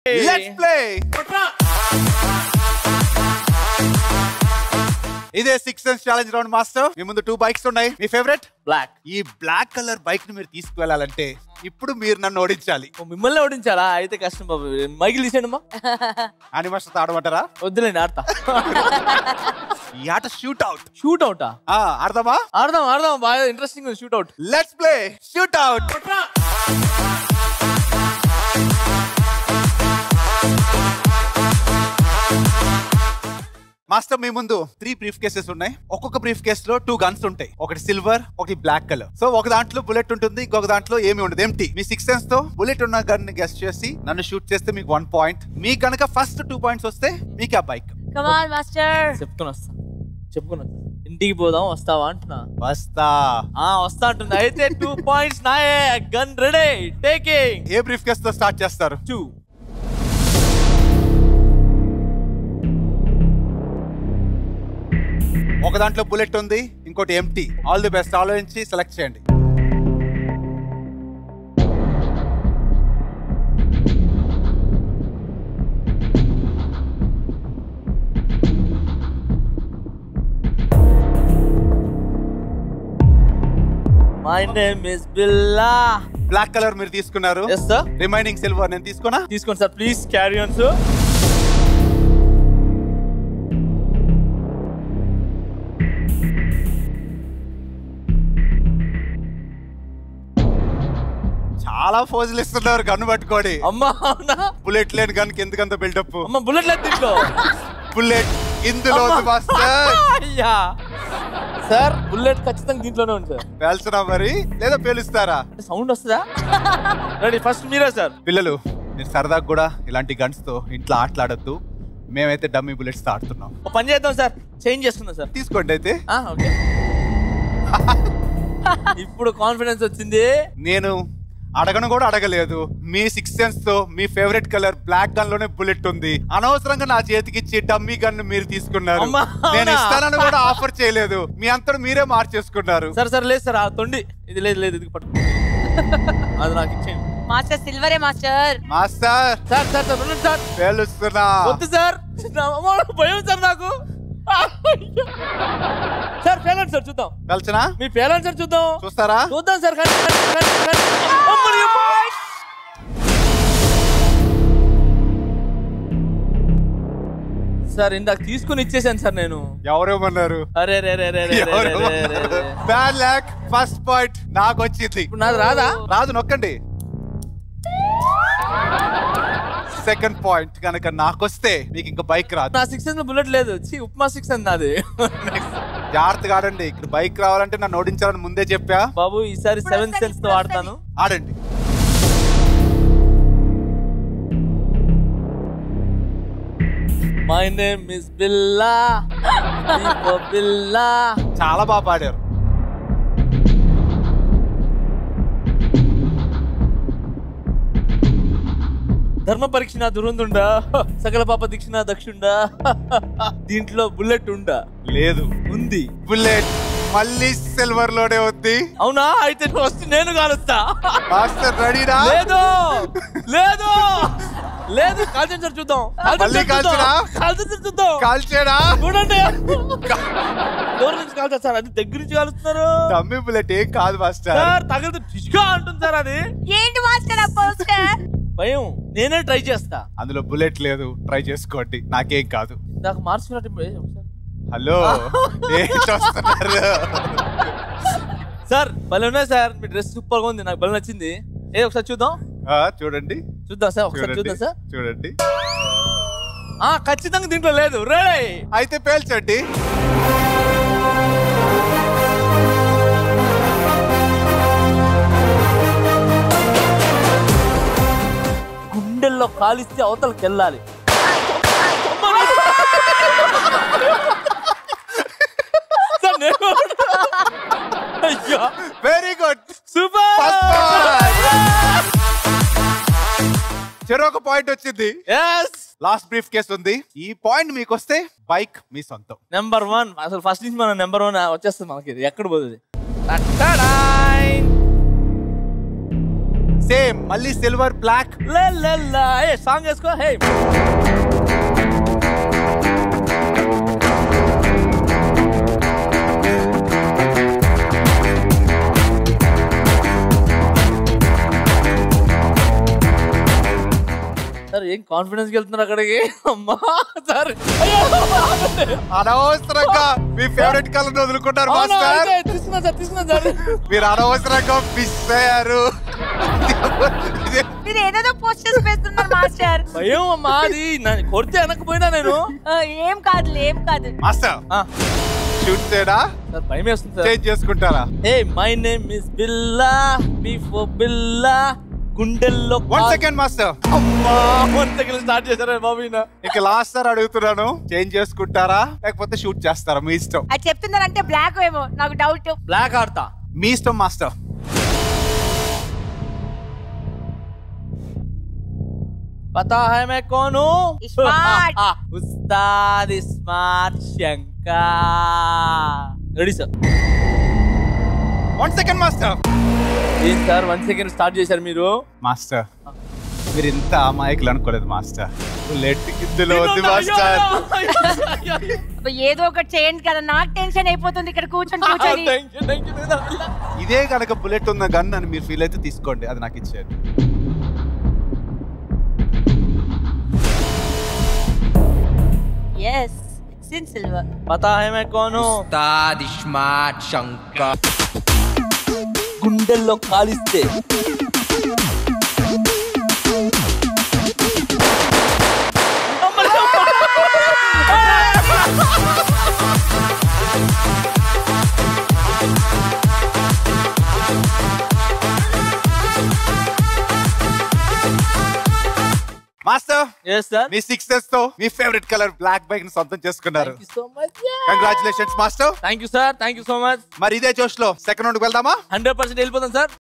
Let's play ఇదే sixth sense challenge round master మీ ముందు టూ బైక్స్ ఉన్నాయి మీ ఫేవరెట్ బ్లాక్ ఈ బ్లాక్ కలర్ బైక్ ని మీరు తీసుకువెళ్ళాలంటే ఇప్పుడు మీరు నన్ను ఓడించాలి మిమ్మల్ని ఓడించాలా అయితే కష్టం బాబు మైకిల్ తీసేయండి అని మాస్టర్ ఆడమంటారా వద్దులేండి ఆడతా ఈ ఆట షూట్ అవుట్ షూట్ అవుటా ఆడదామా ఆడదాం ఆడదాం బాగా interesting shoot out let's play shoot out master మీ ముందు త్రీ బ్రీఫ్ కేసెస్ ఉన్నాయి ఒక్కొక్క బ్రీఫ్ కేస్ లో టూ గన్స్ ఉంటాయి ఒకటి సిల్వర్ ఒకటి బ్లాక్ కలర్ సో ఒక దాంట్లో బుల్లెట్ ఉంటుంది ఇంకొక దాంట్లో ఏమి ఉండదు ఎంటీ మీ సిక్స్ సెన్స్ తో బుల్లెట్ ఉన్న గన్ ని గెస్ట్ చేసి నన్ను షూట్ చేస్తే మీకు వన్ పాయింట్ మీకు కనుక ఫస్ట్ టూ పాయింట్స్ వస్తే మీకు ఆ బైక్ కమాన్ మాస్టర్ చెప్పుకొని వస్తా చెప్పుకొని వస్తా ఇంటికి పోదాం వస్తావా అంటున్నా వస్తా ఆ వస్తా అంటుంది అయితే టూ పాయింట్స్ నాయే gun ready taking a briefcase తో స్టార్ట్ చేస్తారు టూ ఒక దాంట్లో బుల్లెట్ ఉంది ఇంకోటి ఎంటీ ఆల్ ది బెస్ట్ ఆలోచించి సెలెక్ట్ చేయండి my name is Billa black colour మీరు తీసుకున్నారు ఎస్ సార్ రిమైనింగ్ సిల్వర్ నేను తీసుకున్నా తీసుకోండి sir please carry on sir చాలా ఫోజులు ఇస్తున్నారు గన్ను పట్టుకోడి అమ్మా అవునా బుల్లెట్ లేని గన్ కి ఎందుకంత బిల్డప్ అమ్మ బుల్లెట్ లేదు దీంట్లో బుల్లెట్ ఇందులో ఉంది మాస్టర్ అయ్యా సార్ బుల్లెట్ ఖచ్చితంగా దీంట్లోనే ఉంది సార్ పేల్చరా మరి లేదా పేలుస్తారా సౌండ్ వస్తుందా రెడీ ఫస్ట్ మీరే సార్ పిల్లలు మీరు సరదాగా కూడా ఇలాంటి గన్స్ తో ఇంట్లో ఆటలాడద్దు మేమైతే డమ్మీ బుల్లెట్స్ తో ఆడుతున్నాం ఒక పని చేద్దాం సార్ చేంజ్ చేసుకుందాం సార్ తీసుకోండి అయితే ఆ, ఓకే ఇప్పుడు కాన్ఫిడెన్స్ వచ్చింది నేను అడగను కూడా అడగలేదు మీ సిక్స్ సెన్స్ తో మీ ఫేవరెట్ కలర్ బ్లాక్ గన్ లోనే బుల్లెట్ ఉంది అనవసరంగా నా చేతికి ఇచ్చి డమ్మీ గన్ మీరు తీసుకున్నారు అమ్మా, నేను అవునా? ఇస్తానని కూడా ఆఫర్ చేయలేదు మీ అంతటి మీరే మార్చేసుకున్నారు సరే సరే లేదు సార్ ఆ తొండి ఇది లేదు లేదు ఇది పట్టుకో అది నాకు ఇచ్చేయండి మాస్టర్ సిల్వరే master master sir sir sir ఉండండి సార్ పేలుస్తున్నా వద్దు సార్ నా అమ్మ, భయం సార్ నాకు సార్ పేలండి సార్ చూద్దాం కలిసినా మీ పేలండి సార్ చూద్దాం చూస్తారా చూద్దాం సార్ కానీ కానీ కానీ కానీ అమ్మని అమ్మ. సార్ ఇందాక తీసుకుని ఇచ్చేసాను సార్ నేను ఎవరేమన్నారు అరే రే రే రే రే రే రే రే రే రే. బ్యాడ్ లాక్ ఫస్ట్ పాయింట్ నాకు వచ్చింది ఇప్పుడు నాది రాదా రాదు నొక్కండి సెకండ్ పాయింట్ కనుక నాకు వస్తే మీకు ఇంకా బైక్ రాదు నా సిక్స్ లో బుల్లెట్ లేదు ఛీ, ఉప్మా సిక్స్ అని నాది జాగ్రత్తగా ఆడండి ఇక్కడ బైక్ రావాలంటే నన్ను ఓడించాలని ముందే చెప్పా బాబు ఈసారి సెవెన్ సెన్స్ తో ఆడతాను ఆడండి మై నేమ్ ఇస్ బిల్లా బిల్లా చాలా బాగా పాడారు ధర్మ పరీక్ష నా దురందుండా సకల పాప దీక్ష దక్షుండా దీంట్లో బుల్లెట్ ఉండా లేదు ఉంది బుల్లెట్ మళ్ళీ సిల్వర్ లోనే ఉంది అవునా అయితే ఫస్ట్ నేను కాలుస్తా మాస్టర్ రెడీనా లేదు లేదు లేదు కాల్చండి సార్ చూద్దాం మళ్ళీ కాల్చరా? కాల్చండి సార్ చూద్దాం కాల్చేడా చూడండి దూరం నుంచి కాల్చారు సార్ అది దగ్గర నుంచి కాలుస్తున్నారు డమ్మీ బుల్లెట్ ఏం కాదు మాస్టర్ సార్ తగిలితే టిష్గా అంటుంది సార్ అది ఏంటి మాస్టర్ ఆ పోస్టర్ భయం నేనే ట్రై చేస్తా అందులో బుల్లెట్ లేదు ట్రై చేసుకోండి నాకేం కాదు ఇందాక మార్చుకున్నట్టు ఒకసారి హలో ఏంటి వస్తున్నారు సార్ భలే ఉన్నాయి సార్ మీ డ్రెస్ సూపర్ గా ఉంది నాకు భలే నచ్చింది ఏ ఒకసారి చూద్దాం ఆ, చూడండి చూద్దాం సార్ ఒకసారి చూడండి చూద్దాం సార్ చూడండి ఆ ఖచ్చితంగా దీంట్లో లేదు రెడీ అయితే పేల్చండి గుండెల్లో కాలిస్తే అవతలకి వెళ్ళాలి సార్, నేను- అయ్యో వెరీ గుడ్ సూపర్ చెరొక పాయింట్ వచ్చింది ఎస్ లాస్ట్ బ్రీఫ్ కేస్ ఉంది ఈ పాయింట్ మీకు వస్తే బైక్ మీ సొంతం నెంబర్ వన్ అసలు ఫస్ట్ నుంచి మనం నెంబర్ వన్ వచ్చేస్తుంది మనకి ఇది ఎక్కడ పోతుంది టట్టడాయ్. సేమ్ మళ్ళీ సిల్వర్ బ్లాక్ లే లే లా. ఏ సాంగ్ వేసుకో హే సార్ ఏం కాన్ఫిడెన్స్ వెళ్తున్నారు అక్కడికి అమ్మా సార్ అయ్యో. అనవసరంగా మీ ఫేవరెట్ కలర్ వదులుకుంటారు అవునా? మాస్టర్ అయితే తీసుకున్నా సార్ తీసుకున్నా సార్ మీరు అనవసరంగా మిస్ అయ్యారు ఇది- మీరు ఏదేదో పోస్టర్స్ వేస్తున్నారు మాస్టర్ భయం అమ్మా అది నన్ను కొడితే వెనకపోయినా నేను ఆ, ఏం కాదు ఏం కాదు మాస్టర్ ఆ, షూట్ చేయడా సార్ భయం వేస్తుంది సార్ చేంజ్ చేసుకుంటారా hey my name is Billa B for Billa గుండెల్లో వన్ సెకండ్ మాస్టర్ అమ్మా వన్ సెకండ్ స్టార్ట్ చేశారా బాబు ఈయన ఇక లాస్ట్ సార్ అడుగుతున్నాను చేంజ్ చేసుకుంటారా లేకపోతే షూట్ చేస్తారా మీ ఇష్టం అది చెప్తున్నారంటే బ్లాక్ ఏమో నాకు డౌట్ బ్లాక్ ఆడతా మీ ఇష్టం మాస్టర్ पता है मैं कौन हूँ Smart. उस्ताद smart Shankar ready sir one second master ఏం సార్ వన్ సెకండ్ స్టార్ట్ చేశారు మీరు మాస్టర్ మీరు ఇంత అమాయకులు అనుకోలేదు మాస్టర్ బుల్లెట్ ఇందులో ఉంది మాస్టర్ అబ్బా, ఏదో ఒకటి చేయండి కదా నాకు టెన్షన్ అయిపోతుంది ఇక్కడ కూర్చొని కూర్చొని Thank you, thank you, thank you. ఇదే కనుక బుల్లెట్ ఉన్న గన్ అని మీరు ఫీల్ అయితే తీసుకోండి అది నాకు ఇచ్చేది ఎస్ ఇట్స్ ఇన్ సిల్వర్ पता है मैं कौन हूँ Ustad Smart Shankar. గుండెల్లో కాలిస్తే మాస్టర్ ఎస్ సార్ మీ సిక్సెస్ తో మీ ఫేవరెట్ కలర్ బ్లాక్ బైక్ ని సొంతం చేసుకున్నారు thank you so much congratulations master thank you sir thank you so much మరి ఇదే జోష్ లో సెకండ్ రౌండ్ వెళ్దామా హండ్రెడ్ పర్సెంట్ వెళ్ళిపోతాం సార్